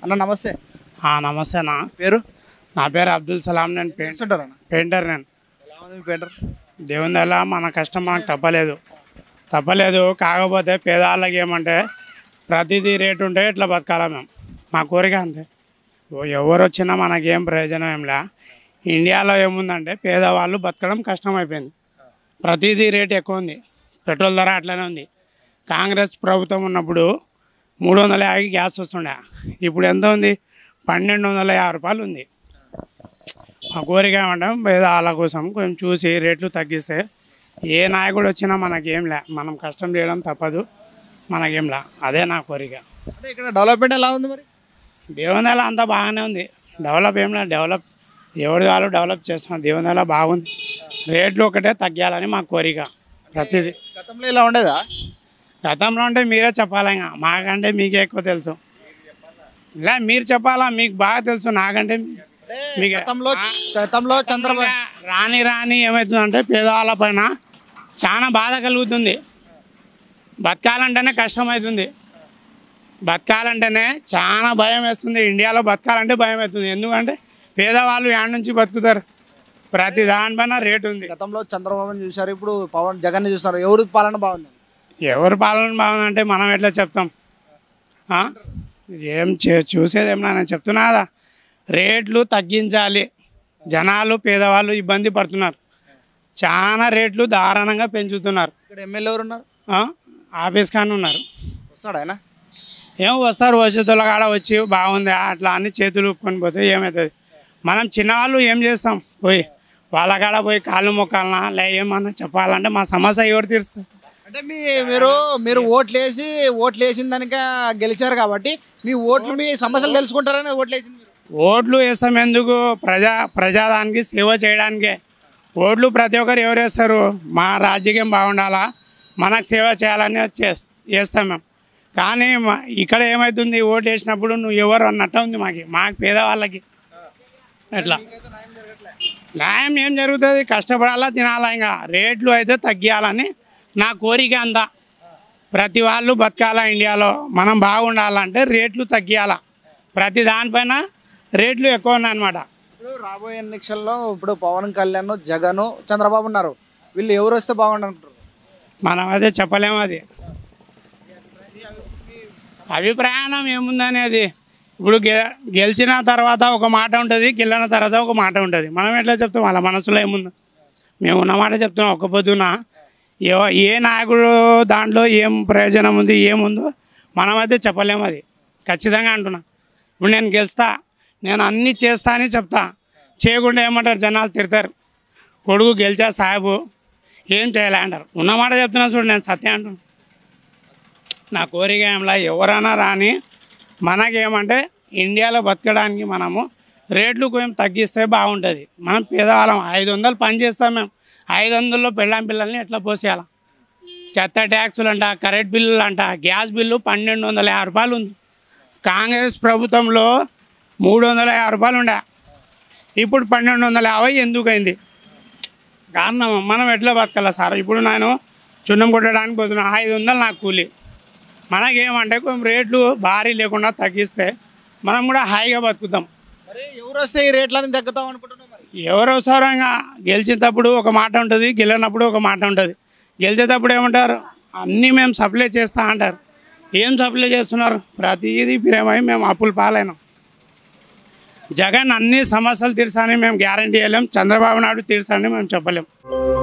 అన్న నమస్తే ఆ, నమస్తే అన్న పేరు నా పేరు అబ్దుల్ సలాం నేను పెయింట్ చేస్తుంటారు అన్న పెయింటర్ నేను ఎలా ఉంది మీ పేంటర్ దేవుని వల్ల మన కష్టం మనకు తప్పలేదు తప్పలేదు కాకపోతే పేదవాళ్ళకి ఏమంటే ప్రతిదీ రేటు ఉంటే ఇట్లా బతకాల మేము మా కోరిక అంతే ఓ ఎవరు వచ్చినా మనకేం ప్రయోజనం ఏం లే ఇండియాలో ఏముందంటే పేదవాళ్ళు బతకడం కష్టం అయిపోయింది ప్రతిదీ రేట్ ఎక్కువ ఉంది పెట్రోల్ ధర అట్లనే ఉంది కాంగ్రెస్ ప్రభుత్వం ఉన్నప్పుడు మూడు వందల యాభై గ్యాస్ వస్తుండే ఇప్పుడు ఎంత ఉంది పన్నెండు వందల యాభై రూపాయలు ఉంది మా కోరిక ఏమంటే పేదవాళ్ళ కోసం కొంచెం చూసి రేట్లు తగ్గిస్తే ఏ నాయకుడు వచ్చినా మనకేం లే మనం కష్టం చేయడం తప్పదు మనకేం లే అదే నా కోరిక అంటే ఇక్కడ డెవలప్మెంట్ ఎలా ఉంది మరి దేవుని వల్ల అంతా బాగానే ఉంది డెవలప్ ఏం లేదు డెవలప్ ఎవరి వాళ్ళు డెవలప్ చేస్తున్నాం దేవుని వల్ల బాగుంది రేట్లు ఒకటే తగ్గాలని మా కోరిక ప్రతిదీ గతంలో ఇలా ఉండేదా గతంలో అంటే మీరే చెప్పాలి ఇంకా మాకంటే మీకే ఎక్కువ తెలుసు ఇలా మీరు చెప్పాలా మీకు బాగా తెలుసు నాకంటే మీ- మీకు గతంలో గతంలో చంద్రబాబు రాని రాని ఏమవుతుందంటే పేదవాళ్ళ పైన చాలా బాధ కలుగుతుంది బతకాలంటేనే కష్టమవుతుంది బతకాలంటేనే చాలా భయం వేస్తుంది ఇండియాలో బతకాలంటే భయం అవుతుంది ఎందుకంటే పేదవాళ్ళు యాడ్ నుంచి బతుకుతారు ప్రతి దానిపైన రేటు ఉంది గతంలో చంద్రబాబుని చూశారు ఇప్పుడు పవన్ జగన్ చూస్తారు ఎవరి పాలన బాగుంది ఎవరి పాలన బాగుందంటే మనం ఎట్లా చెప్తాం ఆ? ఏం చే చూసేది ఏమన్నా నేను చెప్తున్నా కదా రేట్లు తగ్గించాలి జనాలు పేదవాళ్ళు ఇబ్బంది పడుతున్నారు చాలా రేట్లు దారుణంగా పెంచుతున్నారు ఇక్కడ ఎమ్మెల్యే ఎవరు ఉన్నారు ఆ? ఆఫీస్ కానీ ఉన్నారు వస్తాడు ఆయన ఏం వస్తారు వచ్చేతుల కాడ వచ్చి బాగుంది అట్లా అని చేతులు ఊపుకొని పోతే ఏమవుతుంది మనం చిన్నవాళ్ళు ఏం చేస్తాం పోయి వాళ్ళ కాడ పోయి కాళ్ళు మొక్కాలనా లే ఏమన్నా చెప్పాలంటే మా సమస్య ఎవరు తీరుస్తారు అంటే మీ మీరు మీరు ఓట్లు వేసి ఓట్లు వేసిన దానిక గెలిచారు కాబట్టి మీ ఓట్లు మీ సమస్యలు తెలుసుకుంటారని ఓట్లు వేసింది మీరు ఓట్లు వేస్తాం ఎందుకు ప్రజా ప్రజాదానికి సేవ చేయడానికే ఓట్లు ప్రతి ఒక్కరు ఎవరు వేస్తారు మా రాజకీయం బాగుండాలా మనకు సేవ చేయాలని చేస్ చేస్తాం మేము కానీ మా- ఇక్కడ ఏమవుతుంది ఓట్లు వేసినప్పుడు నువ్వు ఎవరు అన్నట్టు ఉంది మాకు మాకు పేదవాళ్ళకి ఎట్లా న్యాయం ఏం జరుగుతుంది కష్టపడాలా తినాలా ఇంకా రేట్లు అయితే తగ్గియాలని నా కోరిక అంతా ప్రతి వాళ్ళు బతకాలా ఇండియాలో మనం బాగుండాలంటే రేట్లు తగ్గియాలా ప్రతి దానిపైన రేట్లు ఎక్కువ ఉన్నాయన్నమాట ఇప్పుడు రాబోయే ఎన్నికల్లో ఇప్పుడు పవన్ కళ్యాణ్ జగన్ చంద్రబాబు ఉన్నారు వీళ్ళు ఎవరు వస్తే బాగుంటారు మనం అయితే చెప్పలేము అది అభిప్రాయం ఏముందనేది ఇప్పుడు గె గెలిచిన తర్వాత ఒక మాట ఉంటుంది గెలిన తర్వాత ఒక మాట ఉంటుంది మనం ఎట్లా చెప్తాం వాళ్ళ మనసులో ఏముందో మేము ఉన్న మాట చెప్తున్నాం ఒక పొద్దున ఏ ఏ నాయకుడు దాంట్లో ఏం ప్రయోజనం ఉంది ఏముందో మనమైతే చెప్పలేము అది ఖచ్చితంగా అంటున్నా ఇప్పుడు నేను గెలుస్తా నేను అన్నీ చేస్తా అని చెప్తా చేయకుండా ఏమంటారు జనాలు తిడతారు కొడుకు గెలిచా సాహెబు ఏం చేయలే అంటారు ఉన్నమాట చెప్తున్నా చూడు నేను సత్యం అంటున్నా నా కోరిక ఏంలా ఎవరైనా రాని మనకేమంటే ఇండియాలో బతకడానికి మనము రేట్లు కొంచెం తగ్గిస్తే బాగుంటుంది మనం పేదవాళ్ళం ఐదు వందలు పని చేస్తాం మేము ఐదు వందల్లో పెళ్ళాం పిల్లల్ని ఎట్లా పోసేయాలి చెత్త ట్యాక్సులు అంట కరెంట్ బిల్లులు అంట గ్యాస్ బిల్లు పన్నెండు వందల యాభై రూపాయలు ఉంది కాంగ్రెస్ ప్రభుత్వంలో మూడు వందల యాభై రూపాయలు ఉండే ఇప్పుడు పన్నెండు వందల యాభై ఎందుకు అయింది కారణం మనం ఎట్లా బతకాల సార్ ఇప్పుడు నేను చున్నం కొట్టడానికి పోతున్నా ఐదు వందలు నాకు కూలి మనకేమంటే కొంచెం రేట్లు భారీ లేకుండా తగ్గిస్తే మనం కూడా హాయిగా బతుకుతాం మరి ఎవరు వస్తే ఈ రేట్లని తగ్గుతాం అనుకుంటున్నాం మరి ఎవరు వస్తారో ఇంకా గెలిచేటప్పుడు ఒక మాట ఉంటుంది గెలినప్పుడు ఒక మాట ఉంటుంది గెలిచేటప్పుడు ఏమంటారు అన్నీ మేము సప్లై చేస్తా అంటారు ఏం సప్లై చేస్తున్నారు ప్రతిదీ ప్రేమై మేము అప్పులు పాలైనాం జగన్ అన్ని సమస్యలు తీర్చాలని మేము గ్యారంటీ చేయలేం చంద్రబాబు నాయుడు తీర్చాలని మేము చెప్పలేం